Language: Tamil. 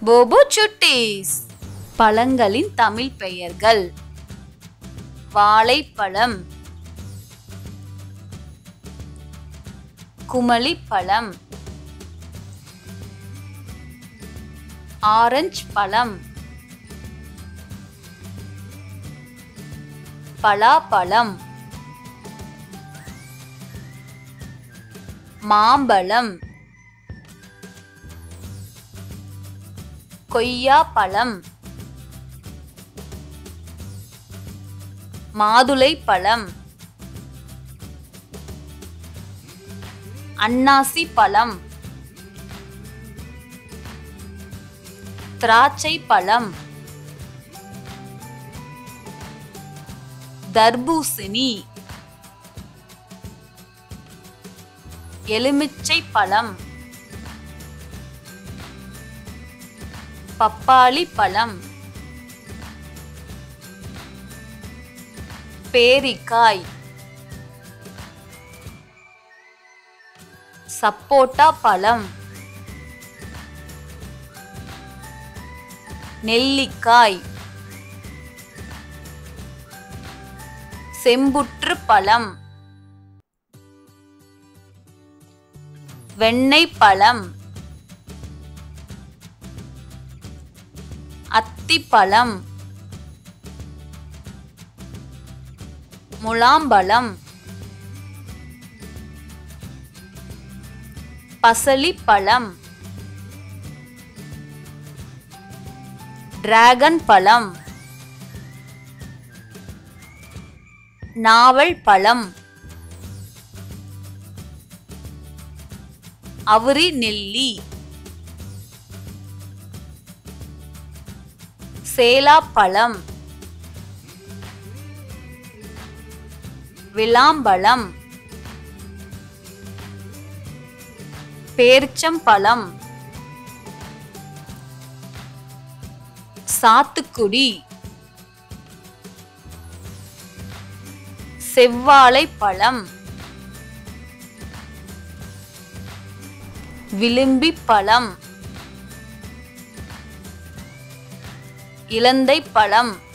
போபோ சுட்டீஸ் பழங்களின் தமிழ் பெயர்கள் வாழைப்பழம் குமளிப்பழம் ஆரஞ்சு பழம் பலாப்பழம் மாம்பழம் கொய்யாப்பழம் மாதுளைப்பழம் அன்னாசி பழம் திராட்சை பழம் தர்பூசணி எலுமிச்சை பழம் பப்பாளி பழம் பேரிக்காய் சப்போட்டா பழம் நெல்லிக்காய் செம்புற்று பழம் வெண்ணெய் பழம் அத்திப்பழம் முலாம்பழம் பசலிப்பழம் டிராகன் பழம் நாவல் பழம் அவுரி நெல்லி சேலாப்பழம் விளாம்பழம் பேர்ச்சம்பழம் சாத்துக்குடி செவ்வாழை பழம் விளிம்பி பழம் இலந்தை பழம்